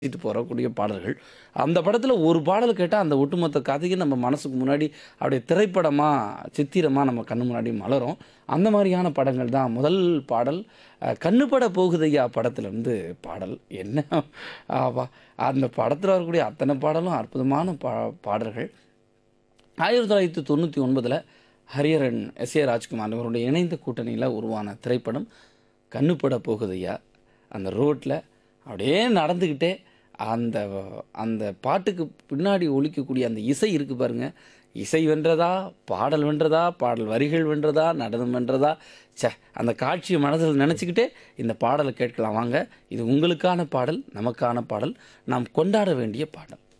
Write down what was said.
பேசிட்டு போறக்கூடிய பாடல்கள். அந்த படத்துல ஒரு பாடல் கேட்டா, அந்த ஒட்டுமொத்த கதையும் நம்ம மனசுக்கு முன்னாடி அப்படியே திரைப்படமா, சித்திரமா நம்ம கண்ணு முன்னாடி மலரும். அந்த மாரியான படங்கள் தான் முதல் பாடல் அ "கண்ணு பட போகுதையா" படத்திலருந்து பாடல். என்ன ஆவா! அந்த படத்துல வரக்கூடிய அத்தன பாடலும் அற்புதமான பா பாடல்கள். 1999ல ஹரிஹரன், எஸ். ஏ. ராஜ்குமார் இவருடைய இணைந்த கூட்டணியில உருவான திரைப்படம் "கண்ணு பட போகுதையா". அந்த ரோட்ல அப்படியே நடந்துகிட்டே அந்த அந்த பாட்டுக்கு பின்னாடி ஒலிக்கக்கூடிய அந்த இசை இருக்கு பாருங்க. இசை வென்றதா? பாடல் வென்றதா? பாடல் வரிகள் வென்றதா? நடனம் வென்றதா? ச்சே! அந்த காட்சிய மனதில நெனச்சுக்கிட்டே இந்த பாடல கேட்கலாம் வாங்க. இது உங்களுக்கான பாடல், நமக்கான பாடல், நாம் கொண்டாட வேண்டிய பாடல்.